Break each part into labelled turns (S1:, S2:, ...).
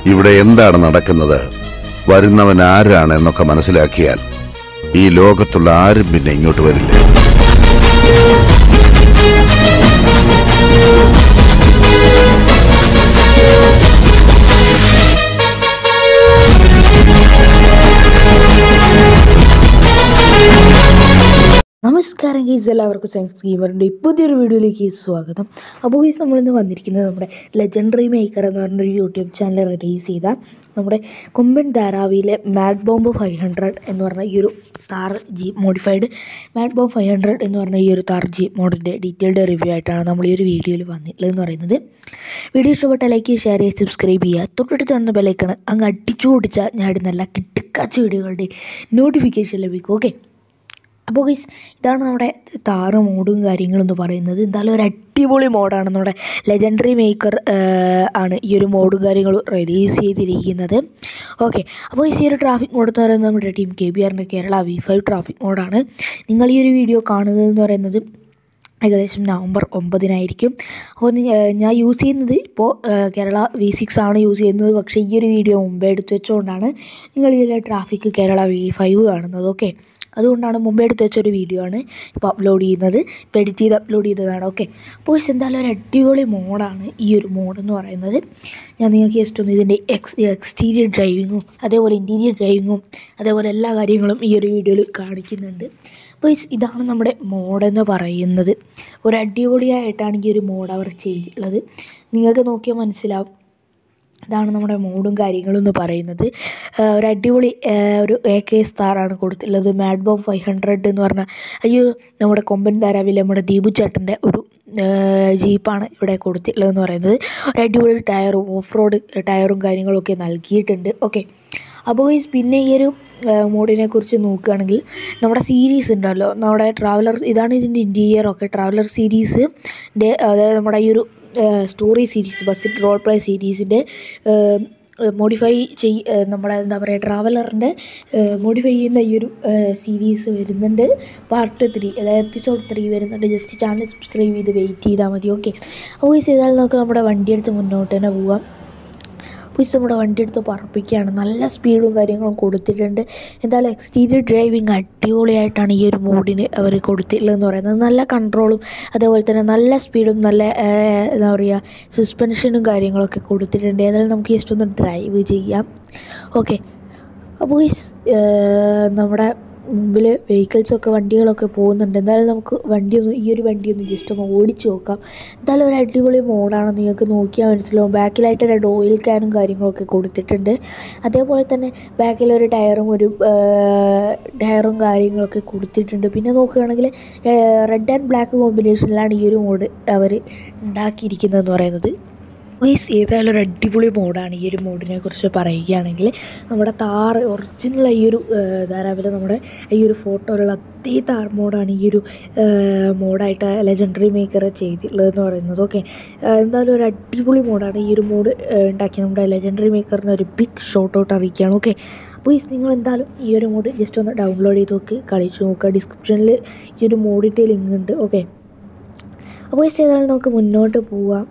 S1: ഇവിടെ എന്താണ് നടക്കുന്നത് വരുന്നവൻ ആരാണ് എന്നൊക്കെ മനസ്സിലാക്കിയാൽ ഈ ലോകത്തുള്ള ആരും പിന്നെ ഇങ്ങോട്ട് വരില്ല
S2: നമസ്കാരം ഗീസ് എല്ലാവർക്കും സയൻസ് ഗെയിമറിൻ്റെ പുതിയൊരു വീഡിയോയിലേക്ക് സ്വാഗതം അപ്പോൾ ഗീസ് നമ്മളിന്ന് വന്നിരിക്കുന്നത് നമ്മുടെ ലെജൻഡറി മേക്കർ എന്ന് പറഞ്ഞൊരു യൂട്യൂബ് ചാനൽ റിലീസ് ചെയ്ത നമ്മുടെ കൊമ്പൻ ധാരാവിയിലെ മാഡ് ബോംബ് ഫൈവ് ഹൺഡ്രഡ് എന്ന് പറഞ്ഞ ഈ ഒരു Thar G modified mad bomb five hundred എന്ന് പറഞ്ഞ ഈ ഒരു താർ ജി മോഡിൻ്റെ ഡീറ്റെയിൽഡ് റിവ്യൂ ആയിട്ടാണ് നമ്മൾ ഈ ഒരു വീഡിയോയിൽ വന്നിട്ടുള്ളതെന്ന് പറയുന്നത് വീഡിയോ ഇഷ്ടപ്പെട്ട ലൈക്ക് ഷെയർ ചെയ്യുക സബ്സ്ക്രൈബ് ചെയ്യുക തൊട്ടടുത്ത് കാണുന്ന ബെലൈക്കണ് അങ്ങ് അടിച്ചു പൊടിച്ചാൽ ഞാൻ നല്ല കിട്ടിക്കാച്ച വീഡിയോകളുടെ നോട്ടിഫിക്കേഷൻ ലഭിക്കും ഓക്കെ അപ്പോൾ ഗൈസ് ഇതാണ് നമ്മുടെ താറ് മോഡും കാര്യങ്ങളും എന്ന് പറയുന്നത് എന്തായാലും ഒരു അടിപൊളി മോഡാണ് നമ്മുടെ ലെജൻഡറി മേക്കർ ആണ് ഈ ഒരു മോഡും കാര്യങ്ങളും റിലീസ് ചെയ്തിരിക്കുന്നത് ഓക്കെ അപ്പോൾ ഈ ഒരു ട്രാഫിക് മോഡ് എന്ന് പറയുന്നത് നമ്മുടെ ടീം കെ ബി ആറിൻ്റെ കേരള വി ഫൈവ് ട്രാഫിക് മോഡാണ് നിങ്ങൾ ഈ ഒരു വീഡിയോ കാണുന്നത് എന്ന് പറയുന്നത് ഏകദേശം നവംബർ ഒമ്പതിനായിരിക്കും അപ്പോൾ നി- ഏഹ് ഞാൻ യൂസ് ചെയ്യുന്നത് ഇപ്പോൾ ഏഹ് കേരള വി സിക്സ് ആണ് യൂസ് ചെയ്യുന്നത് പക്ഷേ ഈ ഒരു വീഡിയോ മുമ്പേ എടുത്ത് വെച്ചുകൊണ്ടാണ് നിങ്ങൾ ഇതിലെ ട്രാഫിക് കേരള വി ഫൈവ് കാണുന്നത് ഓക്കെ അതുകൊണ്ടാണ് മുമ്പേ എടുത്ത് വെച്ചൊരു വീഡിയോ ആണ് ഇപ്പോൾ അപ്ലോഡ് ചെയ്യുന്നത് ഇപ്പോൾ എഡിറ്റ് ചെയ്ത് അപ്ലോഡ് ചെയ്തതാണ് ഓക്കെ അപ്പോൾ പക്ഷേ എന്തായാലും ഒരു അടിപൊളി മോഡാണ് ഈ ഒരു മോഡ് എന്ന് പറയുന്നത് ഞാൻ നിങ്ങൾക്ക് ജസ്റ്റ് ഒന്ന് ഇതിൻ്റെ എക്സ് എക്സ്റ്റീരിയർ ഡ്രൈവിങ്ങും അതേപോലെ ഇൻറ്റീരിയർ ഡ്രൈവിങ്ങും അതേപോലെ എല്ലാ കാര്യങ്ങളും ഈ ഒരു വീഡിയോയിൽ കാണിക്കുന്നുണ്ട് അപ്പോൾ ഇസ് ഇതാണ് നമ്മുടെ മോഡെന്ന് പറയുന്നത് ഒരു അടിപൊളിയായിട്ടാണ് ഈ ഒരു മോഡ് അവർ ചെയ്തിട്ടുള്ളത് നിങ്ങൾക്ക് നോക്കിയാൽ മനസ്സിലാവും ഇതാണ് നമ്മുടെ മൂഡും കാര്യങ്ങളും എന്ന് പറയുന്നത് ആ, ഒരു അടിപൊളി ആ, ഒരു എ കെ സ്റ്റാറാണ് കൊടുത്തിട്ടുള്ളത് മാഡ് ബോം ഫൈവ് ഹൺഡ്രഡ് എന്ന് പറഞ്ഞാൽ ഈ ഒരു നമ്മുടെ കൊമ്പൻ ധാരാവിലെ നമ്മുടെ ദീപു ചേട്ടൻ്റെ ഒരു ആ, ജീപ്പാണ് ഇവിടെ കൊടുത്തിട്ടുള്ളതെന്ന് പറയുന്നത് ഒരു അടിപൊളി ടയറും ഓഫ് റോഡ് ടയറും കാര്യങ്ങളൊക്കെ നൽകിയിട്ടുണ്ട് ഓക്കെ അപ്പോൾ ഈ പിന്നെ ഈ ഒരു മോഡിനെ കുറിച്ച് നോക്കുകയാണെങ്കിൽ നമ്മുടെ സീരീസ് ഉണ്ടല്ലോ നമ്മുടെ ട്രാവലർ ഇതാണ് ഇതിൻ്റെ ഇൻറ്റീരിയർ ഒക്കെ ട്രാവലർ സീരീസിൻ്റെ അതായത് നമ്മുടെ ഈ ഒരു story series bus role play സീരീസിൻ്റെ മോഡിഫൈ ചെയ് ഏഹ് നമ്മുടെ എന്താ പറയുക ട്രാവലറിൻ്റെ മോഡിഫൈ ചെയ്യുന്ന ഈ ഒരു സീരീസ് വരുന്നുണ്ട് പാർട്ട് ത്രീ അതായത് എപ്പിസോഡ് ത്രീ വരുന്നുണ്ട് ജസ്റ്റ് ചാനൽ സബ്സ്ക്രൈബ് ചെയ്ത് വെയിറ്റ് ചെയ്താൽ മതി ഓക്കെ അപ്പോൾ ഈ ചെയ്താൽ നമുക്ക് നമ്മുടെ വണ്ടി എടുത്ത് മുന്നോട്ട് തന്നെ പോവാം പുതിച്ച് നമ്മുടെ വണ്ടി എടുത്ത് പറപ്പിക്കുകയാണ് നല്ല സ്പീഡും കാര്യങ്ങളും കൊടുത്തിട്ടുണ്ട് എന്തായാലും എക്സ്റ്റീരിയർ ഡ്രൈവിങ് അടിപൊളിയായിട്ടാണ് ഈ ഒരു മോഡിന് അവർ കൊടുത്തിട്ടുള്ളതെന്ന് പറയുന്നത് നല്ല കൺട്രോളും അതേപോലെ തന്നെ നല്ല സ്പീഡും നല്ല ഏഹ്, എന്താ പറയുക സസ്പെൻഷനും കാര്യങ്ങളൊക്കെ കൊടുത്തിട്ടുണ്ട് ഏതായാലും നമുക്ക് ജസ്റ്റ് ഒന്ന് ഡ്രൈവ് ചെയ്യാം ഓക്കെ അപ്പോൾ ഈ സ്- ഏഹ്, നമ്മുടെ മുമ്പിൽ വെഹിക്കിൾസൊക്കെ വണ്ടികളൊക്കെ പോകുന്നുണ്ട് എന്തായാലും നമുക്ക് വണ്ടി ഒന്ന് ഈ ഒരു വണ്ടി ഒന്ന് ജസ്റ്റ് ഒന്ന് ഓടിച്ചു നോക്കാം എന്തായാലും ഒരു അടിപൊളി മോഡാണ് നിങ്ങൾക്ക് നോക്കിയാൽ മനസ്സിലാവും ബാക്കിലായിട്ട് രണ്ട് ഓയിൽ ക്യാനും കാര്യങ്ങളൊക്കെ കൊടുത്തിട്ടുണ്ട് അതേപോലെ തന്നെ ബാക്കിലൊരു ടയറും ഒരു ടയറും കാര്യങ്ങളൊക്കെ കൊടുത്തിട്ടുണ്ട് പിന്നെ നോക്കുകയാണെങ്കിൽ റെഡ് ആൻഡ് ബ്ലാക്ക് കോമ്പിനേഷനിലാണ് ഈ ഒരു മോഡ് അവർ ഉണ്ടാക്കിയിരിക്കുന്നതെന്ന് പറയുന്നത് വൈസ് ഏതായാലും ഒരു അടിപൊളി മോഡാണ് ഈ ഒരു മോഡിനെ കുറിച്ച് പറയുകയാണെങ്കിൽ നമ്മുടെ താറ് ഒറിജിനൽ ഈ ഒരു ധാരാവിലെ നമ്മുടെ ഈ ഒരു ഫോട്ടോയിലുള്ള അതേ താർ മോഡാണ് ഈ ഒരു മോഡായിട്ട് ലെജൻഡറി മേക്കർ ചെയ്തിട്ടുള്ളതെന്ന് പറയുന്നത് ഓക്കെ എന്തായാലും ഒരു അടിപൊളി മോഡാണ് ഈ ഒരു മോഡ് ഉണ്ടാക്കിയ നമ്മുടെ ലെജൻഡറി മേക്കറിന് ഒരു ബിഗ് ഷോട്ട് ഔട്ട് അറിയിക്കുകയാണ് ഓക്കെ അപ്പോൾ നിങ്ങൾ എന്തായാലും ഈ ഒരു മോഡ് ജസ്റ്റ് ഒന്ന് ഡൗൺലോഡ് ചെയ്ത് നോക്ക് കളിച്ച് നോക്കുക ഡിസ്ക്രിപ്ഷനിൽ ഈ ഒരു മോഡിൻ്റെ ലിങ്ക് ഉണ്ട് ഓക്കെ അപ്പോൾ ഏതായാലും നമുക്ക് മുന്നോട്ട് പോവാം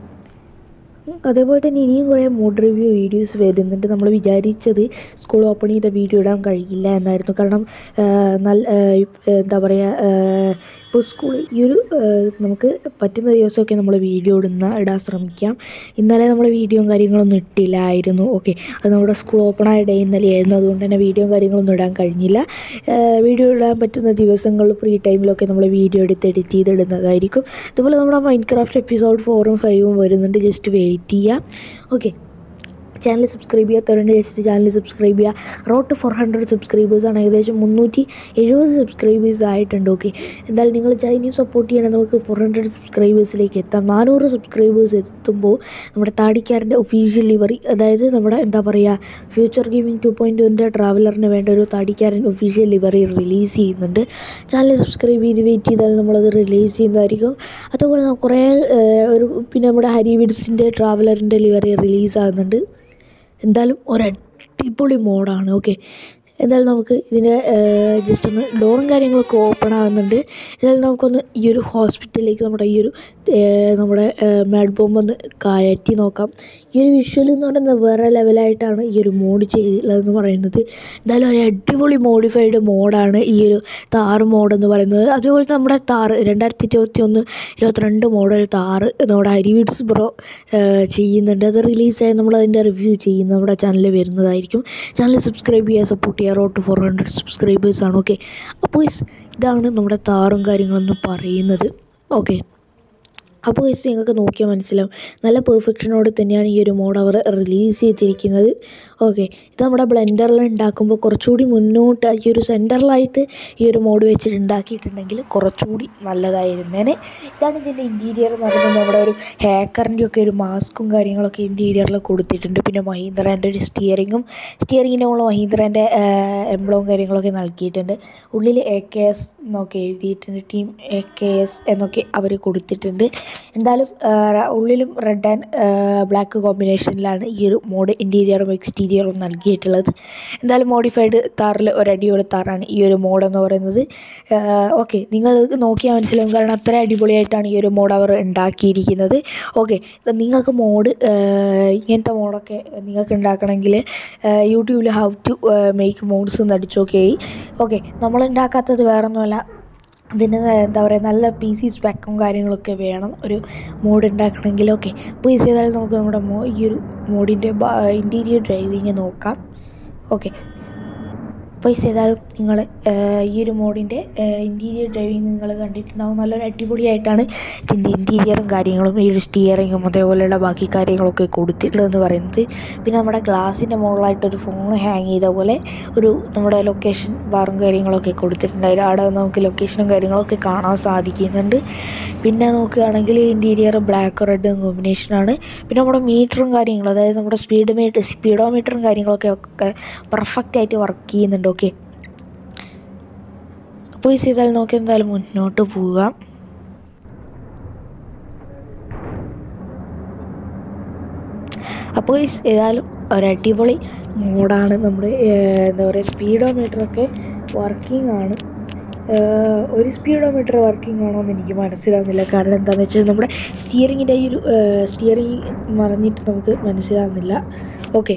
S2: ഉം, അതേപോലെ തന്നെ ഇനിയും കുറേ മോഡ് റിവ്യൂ വീഡിയോസ് വരുന്നുണ്ട് നമ്മൾ വിചാരിച്ചത് സ്കൂൾ ഓപ്പൺ ചെയ്ത വീഡിയോ ഇടാൻ കഴിയില്ല എന്നായിരുന്നു കാരണം ആ, നല്ല ആ, ഇപ്- എന്താ പറയുക ഇപ്പോൾ സ്കൂൾ ഈ ഒരു ആ, നമുക്ക് പറ്റുന്ന ദിവസമൊക്കെ നമ്മൾ വീഡിയോ ഇടുന്ന ഇടാൻ ശ്രമിക്കാം ഇന്നലെ നമ്മൾ വീഡിയോയും കാര്യങ്ങളൊന്നും ഇട്ടില്ലായിരുന്നു ഓക്കെ അത് നമ്മുടെ സ്കൂൾ ഓപ്പൺ ആയ ഡേ ഇന്നലെയായിരുന്നു അതുകൊണ്ട് തന്നെ വീഡിയോയും കാര്യങ്ങളൊന്നും ഇടാൻ കഴിഞ്ഞില്ല ആ, വീഡിയോ ഇടാൻ പറ്റുന്ന ദിവസങ്ങളിൽ ഫ്രീ ടൈമിലൊക്കെ നമ്മൾ വീഡിയോ എടുത്ത് എഡിറ്റ് ചെയ്തിടുന്നതായിരിക്കും അതുപോലെ നമ്മുടെ മൈൻക്രാഫ്റ്റ് എപ്പിസോഡ് ഫോറും ഫൈവും വരുന്നുണ്ട് ജസ്റ്റ് വെയിറ്റ് ചെയ്യുക ഓക്കെ ചാനൽ സബ്സ്ക്രൈബ് ചെയ്യാത്തവരുണ്ട് ജസ്റ്റ് ചാനൽ സബ്സ്ക്രൈബ് ചെയ്യുക റോഡ് ടു ഫോർ ഹൺഡ്രഡ് സബ്സ്ക്രൈബേഴ്സാണ് ഏകദേശം മുന്നൂറ്റി എഴുപത് സബ്സ്ക്രൈബേഴ്സ് ആയിട്ടുണ്ട് ഓക്കെ എന്തായാലും നിങ്ങൾ ചൈനീസ് സപ്പോർട്ട് ചെയ്യണം നമുക്ക് ഫോർ ഹൺഡ്രഡ് സബ്സ്ക്രൈബേഴ്സിലേക്ക് എത്താം നാനൂറ് സബ്സ്ക്രൈബേഴ്സ് എത്തുമ്പോൾ നമ്മുടെ താടിക്കാരൻ്റെ ഒഫീഷ്യൽ ലിവറി അതായത് നമ്മുടെ എന്താ പറയുക ഫ്യൂച്ചർ ഗെയിമിംഗ് ടു പോയിൻറ്റ് ടുവിൻ്റെ ട്രാവലറിന് വേണ്ട ഒരു താടിക്കാരൻ ഒഫീഷ്യൽ ലിവറി റിലീസ് ചെയ്യുന്നുണ്ട് ചാനൽ സബ്സ്ക്രൈബ് ചെയ്ത് വെയിറ്റ് ചെയ്താൽ നമ്മളത് റിലീസ് ചെയ്യുന്നതായിരിക്കും അതുപോലെ നമുക്ക് കുറേ ഏഹ്, ഒരു പിന്നെ നമ്മുടെ ഹരി വിഡ്സിൻ്റെ ട്രാവലറിൻ്റെ ലിവറി റിലീസ് ആകുന്നുണ്ട് എന്തായാലും ഒരു അടിപൊളി മോഡാണ് ഓക്കെ എന്തായാലും നമുക്ക് ഇതിൻ്റെ ജസ്റ്റ് ഒന്ന് ഡോറും കാര്യങ്ങളൊക്കെ ഓപ്പൺ ആകുന്നുണ്ട് എന്തായാലും നമുക്കൊന്ന് ഈ ഒരു ഹോസ്പിറ്റലിലേക്ക് നമ്മുടെ ഈ ഒരു ഏഹ് നമ്മുടെ മാഡ് ബോംബ് ഒന്ന് കയറ്റി നോക്കാം ഈ ഒരു വിഷ്വൽ എന്ന് പറയുന്നത് വേറെ ലെവലായിട്ടാണ് ഈ ഒരു മോഡ് ചെയ്തിട്ടുള്ളതെന്ന് പറയുന്നത് എന്തായാലും ഒരു അടിപൊളി മോഡിഫൈഡ് മോഡാണ് ഈ ഒരു താറ് മോഡ് എന്ന് പറയുന്നത് അതുപോലെ നമ്മുടെ താറ് രണ്ടായിരത്തി ഇരുപത്തി ഒന്ന് ഇരുപത്തിരണ്ട് മോഡൽ താറ് നമ്മുടെ ഹരിവിഡ്സ് ബ്രോ ചെയ്യുന്നുണ്ട് അത് റിലീസായി നമ്മൾ അതിൻ്റെ റിവ്യൂ ചെയ്യുന്ന നമ്മുടെ ചാനലിൽ വരുന്നതായിരിക്കും ചാനൽ സബ്സ്ക്രൈബ് ചെയ്യുക സപ്പോർട്ട് ചെയ്യുക റോട്ട് ഫോർ ഹൺഡ്രഡ് സബ്സ്ക്രൈബേഴ്സാണ് ഓക്കെ അപ്പോൾ ഇതാണ് നമ്മുടെ താറും കാര്യങ്ങളെന്ന് പറയുന്നത് ഓക്കെ അപ്പോൾ ഗൈസ് നിങ്ങൾക്ക് നോക്കിയാൽ മനസ്സിലാവും നല്ല പെർഫെക്ഷനോട് തന്നെയാണ് ഈ ഒരു മോഡ് അവർ റിലീസ് ചെയ്തിരിക്കുന്നത് ഓക്കെ ഇത് നമ്മുടെ ബ്ലെൻഡറിൽ ഉണ്ടാക്കുമ്പോൾ കുറച്ചുകൂടി മുന്നോട്ട് ഈ ഒരു സെൻറ്ററിലായിട്ട് ഈ ഒരു മോഡ് വെച്ചിട്ട് ഉണ്ടാക്കിയിട്ടുണ്ടെങ്കിൽ കുറച്ചുകൂടി നല്ലതായിരുന്നേനെ ഇതാണ് ഇതിൻ്റെ ഇൻറ്റീരിയർ എന്ന് പറയുന്നത് നമ്മുടെ ഒരു ഹാക്കറിൻ്റെ ഒക്കെ ഒരു മാസ്കും കാര്യങ്ങളൊക്കെ ഇൻറ്റീരിയറിൽ കൊടുത്തിട്ടുണ്ട് പിന്നെ മഹീന്ദ്രേൻ്റെ ഒരു സ്റ്റിയറിങ്ങും സ്റ്റിയറിങ്ങിൻ്റെ മുകളിൽ മഹീന്ദ്രേൻ്റെ എംബ്ലവും കാര്യങ്ങളൊക്കെ നൽകിയിട്ടുണ്ട് ഉള്ളിൽ എ കെ എസ് എന്നൊക്കെ എഴുതിയിട്ടുണ്ട് ടീം എ കെ എസ് എന്നൊക്കെ അവർ കൊടുത്തിട്ടുണ്ട് എന്തായാലും ആ, ഉള്ളിലും റെഡ് ആൻഡ് ബ്ലാക്ക് കോമ്പിനേഷനിലാണ് ഈ ഒരു മോഡ് ഇൻറ്റീരിയറും എക്സ്റ്റീരിയറും നൽകിയിട്ടുള്ളത് എന്തായാലും മോഡിഫൈഡ് താറിൽ ഒരടിപൊളി താറാണ് ഈ ഒരു മോഡ് എന്ന് പറയുന്നത് ഓക്കെ നിങ്ങൾ നോക്കിയാൽ മനസ്സിലാവും കാരണം അത്ര അടിപൊളിയായിട്ടാണ് ഈ ഒരു മോഡ് അവർ ഉണ്ടാക്കിയിരിക്കുന്നത് ഓക്കെ നിങ്ങൾക്ക് മോഡ് ഇങ്ങനത്തെ മോഡൊക്കെ നിങ്ങൾക്ക് ഉണ്ടാക്കണമെങ്കിൽ യൂട്യൂബിൽ ഹൗ ടു മേക്ക് മോഡ്സ് എന്ന് അടിച്ചു നോക്കിയായി ഓക്കെ നമ്മൾ ഉണ്ടാക്കാത്തത് വേറൊന്നുമല്ല ഇതിന് എന്താ പറയുക നല്ല പി സി സ്പെക്കും കാര്യങ്ങളൊക്കെ വേണം ഒരു മോഡ് ഉണ്ടാക്കണമെങ്കിൽ ഓക്കെ അപ്പോൾ ഈ ചെയ്താൽ നമുക്ക് നമ്മുടെ മോ ഈ ഒരു മോഡിൻ്റെ ഇൻറ്റീരിയർ ഡ്രൈവിങ് നോക്കാം ഓക്കെ അപ്പോൾ ഈ ചെയ്താലും നിങ്ങൾ ഈ ഒരു മോഡിൻ്റെ ഇൻറ്റീരിയർ ഡ്രൈവിങ് നിങ്ങൾ കണ്ടിട്ടുണ്ടാവും നല്ലൊരു അടിപൊളിയായിട്ടാണ് ഇതിൻ്റെ ഇൻറ്റീരിയറും കാര്യങ്ങളും ഈ ഒരു സ്റ്റിയറിങ്ങും അതേപോലെയുള്ള ബാക്കി കാര്യങ്ങളൊക്കെ കൊടുത്തിട്ടുള്ളതെന്ന് പറയുന്നത് പിന്നെ നമ്മുടെ ഗ്ലാസിൻ്റെ മുകളിലായിട്ടൊരു ഫോൺ ഹാങ് ചെയ്ത പോലെ ഒരു നമ്മുടെ ലൊക്കേഷൻ ബാറും കാര്യങ്ങളൊക്കെ കൊടുത്തിട്ടുണ്ട് അതിൽ അവിടെ നമുക്ക് ലൊക്കേഷനും കാര്യങ്ങളൊക്കെ കാണാൻ സാധിക്കുന്നുണ്ട് പിന്നെ നോക്കുകയാണെങ്കിൽ ഇൻറ്റീരിയർ ബ്ലാക്ക് റെഡ് കോമ്പിനേഷനാണ് പിന്നെ നമ്മുടെ മീറ്ററും കാര്യങ്ങളും അതായത് നമ്മുടെ സ്പീഡ് മീറ്റർ സ്പീഡോ മീറ്ററും കാര്യങ്ങളൊക്കെ ഒക്കെ പെർഫെക്റ്റ് ആയിട്ട് വർക്ക് ചെയ്യുന്നുണ്ട് ഓക്കെ അപ്പോൾ ഈ ചെയ്താൽ നോക്കി എന്തായാലും മുന്നോട്ട് പോകാം അപ്പോൾ ഈ ഏതായാലും ഒരു അടിപൊളി മോഡാണ് നമ്മുടെ ഏഹ്, എന്താ പറയുക സ്പീഡോമീറ്ററൊക്കെ വർക്കിംഗ് ആണ് ഏഹ്, ഒരു സ്പീഡോമീറ്റർ വർക്കിംഗ് ആണോ എന്ന് എനിക്ക് മനസ്സിലാവുന്നില്ല കാരണം എന്താണെന്ന് വെച്ചാൽ നമ്മുടെ സ്റ്റിയറിങ്ങിൻ്റെ ഈ ഒരു സ്റ്റിയറിങ് മറന്നിട്ട് നമുക്ക് മനസ്സിലാവുന്നില്ല ഓക്കെ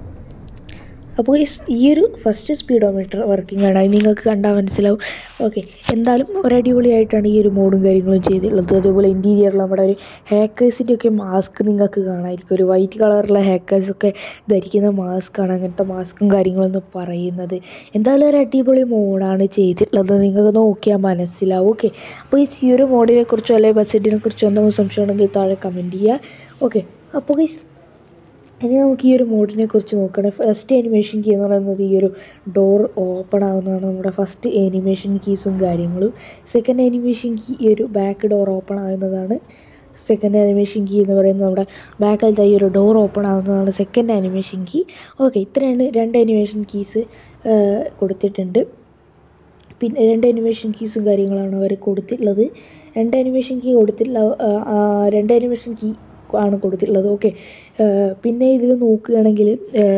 S2: അപ്പോൾ ഈ സ് ഈ ഒരു ഫസ്റ്റ് സ്പീഡോമീറ്റർ വർക്കിംഗ് ആണ് അത് നിങ്ങൾക്ക് കണ്ടാൽ മനസ്സിലാവും ഓക്കെ എന്തായാലും ഒരടിപൊളിയായിട്ടാണ് ഈ ഒരു മോഡും കാര്യങ്ങളും ചെയ്തിട്ടുള്ളത് അതേപോലെ ഇൻറ്റീരിയറിൽ നമ്മുടെ ഒരു ഹാക്കേഴ്സിൻ്റെ ഒക്കെ മാസ്ക് നിങ്ങൾക്ക് കാണാമായിരിക്കും ഒരു വൈറ്റ് കളറുള്ള ഹാക്കേഴ്സൊക്കെ ധരിക്കുന്ന മാസ്കാണ് അങ്ങനത്തെ മാസ്കും കാര്യങ്ങളൊന്നും പറയുന്നത് എന്തായാലും ഒരു അടിപൊളി മോഡാണ് ചെയ്തിട്ടുള്ളത് നിങ്ങൾക്ക് നോക്കിയാൽ മനസ്സിലാവും ഓക്കെ അപ്പോൾ ഈ ഒരു മോഡിനെ കുറിച്ചോ അല്ലെങ്കിൽ ബഡ്ജറ്റിനെ കുറിച്ചോ എന്തെങ്കിലും സംശയം ഉണ്ടെങ്കിൽ താഴെ കമൻറ്റ് ചെയ്യുക ഓക്കെ അപ്പോൾ ഗൈസ് ഇനി നമുക്ക് ഈ ഒരു മോഡിനെ കുറിച്ച് നോക്കണം ഫസ്റ്റ് ആനിമേഷൻ കീ എന്ന് പറയുന്നത് ഈ ഒരു ഡോർ ഓപ്പൺ ആവുന്നതാണ് നമ്മുടെ ഫസ്റ്റ് ആനിമേഷൻ കീസും കാര്യങ്ങളും സെക്കൻഡ് ആനിമേഷൻ കീ ഈ ഒരു ബാക്ക് ഡോർ ഓപ്പൺ ആവുന്നതാണ് സെക്കൻഡ് ആനിമേഷൻ കീ എന്ന് പറയുന്നത് നമ്മുടെ ബാക്കിലത്തെ ഈ ഒരു ഡോർ ഓപ്പൺ ആവുന്നതാണ് സെക്കൻഡ് ആനിമേഷൻ കീ ഓക്കെ ഇത്രയാണ് രണ്ട് ആനിമേഷൻ കീസ് കൊടുത്തിട്ടുണ്ട് പിന്നെ രണ്ട് അനിമേഷൻ കീസും കാര്യങ്ങളാണ് അവർ കൊടുത്തിട്ടുള്ളത് രണ്ട് അനിമേഷൻ കീ കൊടുത്തിട്ടുള്ള ആ, ആ, രണ്ട് അനിമേഷൻ കീ ആണ് കൊടുത്തിട്ടുള്ളത് ഓക്കെ പിന്നെ ഇതിൽ നോക്കുകയാണെങ്കിൽ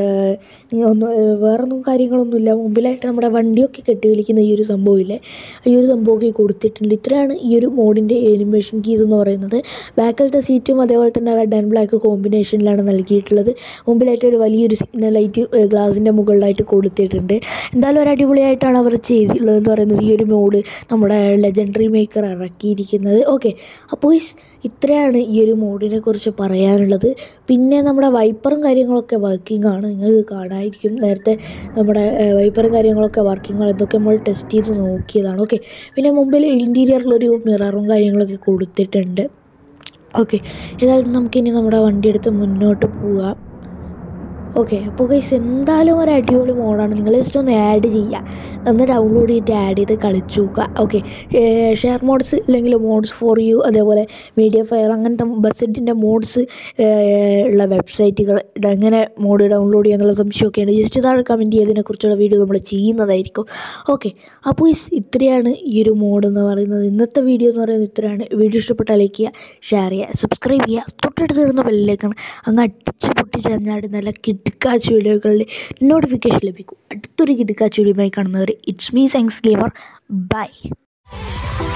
S2: ഒന്ന് വേറൊന്നും കാര്യങ്ങളൊന്നുമില്ല മുമ്പിലായിട്ട് നമ്മുടെ വണ്ടിയൊക്കെ കെട്ടിവലിക്കുന്ന ഈ ഒരു സംഭവമില്ലേ ഈ ഒരു സംഭവമൊക്കെ കൊടുത്തിട്ടുണ്ട് ഇത്രയാണ് ഈ ഒരു മോഡിൻ്റെ അനിമേഷൻ കീസ് എന്ന് പറയുന്നത് ബാക്കിലത്തെ സീറ്റും അതേപോലെ തന്നെ റെഡ് ആൻഡ് ബ്ലാക്ക് കോമ്പിനേഷനിലാണ് നൽകിയിട്ടുള്ളത് മുമ്പിലായിട്ട് ഒരു വലിയൊരു സിഗ്നൽ ലൈറ്റ് ഗ്ലാസിൻ്റെ മുകളിലായിട്ട് കൊടുത്തിട്ടുണ്ട് എന്തായാലും ഒരു അടിപൊളിയായിട്ടാണ് അവർ ചെയ്തിട്ടുള്ളതെന്ന് പറയുന്നത് ഈ ഒരു മോഡ് നമ്മുടെ ലെജൻഡറി മേക്കർ ഇറക്കിയിരിക്കുന്നത് ഓക്കെ അപ്പോൾ ഇസ് ഇത്രയാണ് ഈ ഒരു മോഡിനെ കുറിച്ച് പറയാനുള്ളത് പിന്നെ നമ്മുടെ വൈപ്പറും കാര്യങ്ങളൊക്കെ വർക്കിംഗ് ആണ് നിങ്ങൾക്ക് കാണാമായിരിക്കും നേരത്തെ നമ്മുടെ വൈപ്പറും കാര്യങ്ങളൊക്കെ വർക്കിംഗ് ആണ് ഇതൊക്കെ നമ്മൾ ടെസ്റ്റ് ചെയ്ത് നോക്കിയതാണ് ഓക്കെ പിന്നെ മുമ്പിൽ ഇൻറ്റീരിയറിലൊരു മിററും കാര്യങ്ങളൊക്കെ കൊടുത്തിട്ടുണ്ട് ഓക്കെ ഏതായാലും നമുക്കിനി നമ്മുടെ വണ്ടി എടുത്ത് മുന്നോട്ട് പോകാം ഓക്കെ അപ്പോൾ ഗൈസ് എന്തായാലും ഒരു അടിപൊളി മോഡാണ് നിങ്ങൾ ജസ്റ്റ് ഒന്ന് ആഡ് ചെയ്യുക ഒന്ന് ഡൗൺലോഡ് ചെയ്തിട്ട് ആഡ് ചെയ്ത് കളിച്ചു നോക്കുക ഓക്കെ ഷെയർ മോഡ്സ് അല്ലെങ്കിൽ മോഡ്സ് ഫോർ യു അതേപോലെ മീഡിയ ഫയർ അങ്ങനത്തെ ബസ്സറ്റിൻ്റെ മോഡ്സ് ഉള്ള വെബ്സൈറ്റുകൾ എങ്ങനെ മോഡ് ഡൗൺലോഡ് ചെയ്യാന്നുള്ള സംശയമൊക്കെ ഉണ്ട് ജസ്റ്റ് താഴെ കമൻറ്റ് ചെയ്തതിനെക്കുറിച്ചുള്ള വീഡിയോ നമ്മൾ ചെയ്യുന്നതായിരിക്കും ഓക്കെ അപ്പോൾ ഈ ഇത്രയാണ് ഈ ഒരു മോഡ് എന്ന് പറയുന്നത് ഇന്നത്തെ വീഡിയോ എന്ന് പറയുന്നത് ഇത്രയാണ് വീഡിയോ ഇഷ്ടപ്പെട്ടാൽ ലൈക്ക് ചെയ്യുക ഷെയർ ചെയ്യുക സബ്സ്ക്രൈബ് ചെയ്യുക തൊട്ടടുത്ത് വരുന്ന ബെല്ലിലേക്കാണ് അങ്ങ് അടിച്ച് പൊട്ടിച്ച് അഞ്ഞാട് നല്ല കിടുക്കാച്ച് വീഡിയോകളുടെ നോട്ടിഫിക്കേഷൻ ലഭിക്കും അടുത്തൊരു കിടുക്കാച്ച് വീഡിയോയുമായി കാണുന്നവർ it's me science gamer by